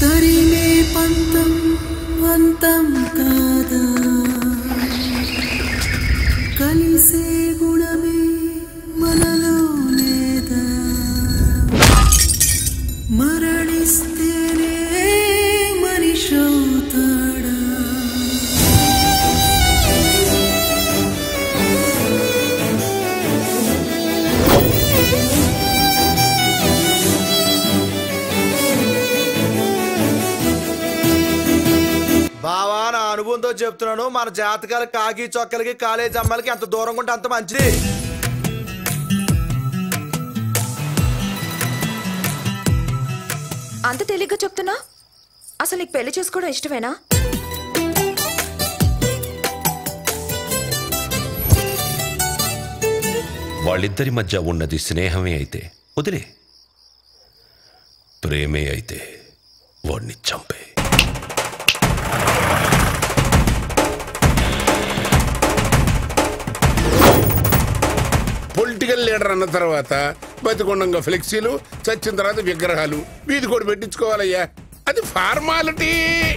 తరిమే పంతం వంతం కాదా కలిసే గుణమే మనలో లేదా మరణిస్తేనే మనిషవుతాడా బావా నా అనుభవంతో చెప్తున్నాను మన జాతకాల కాకి చొక్కలకి కాలేజ్ అమ్మాయిలకి ఎంత దూరంగా ఉంటే అంత మంచిది అంత తేలిగ్గా చెప్తున్నా అసలు నీకు పెళ్లి చేసుకోవడం ఇష్టమేనా వాళ్ళిద్దరి మధ్య ఉన్నది స్నేహమే అయితే వదిలే ప్రేమే అయితే వాడిని చంపే పొలిటికల్ లీడర్ అన్న తర్వాత బతికొండంగా ఫ్లెక్సీలు చచ్చిన తర్వాత విగ్రహాలు వీధి కూడా పెట్టించుకోవాలయ్యా అది ఫార్మాలిటీ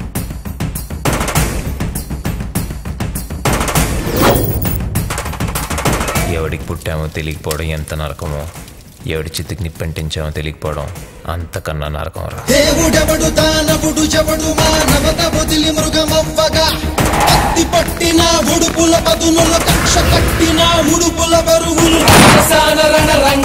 ఎవడికి పుట్టామో తెలియకపోవడం ఎంత నరకమో ఎవడి చిత్తుకి నిప్పంటించామో తెలియకపోవడం అంతకన్నా నరకం రా దేవుడెవడు దానవుడు చెవడు మానవత వదిలి మృగమవ్వగా కత్తి పట్టిన ఉడుపుల పదునుల కక్ష కట్టిన ఉడుపుల బరువులు రణ రంగ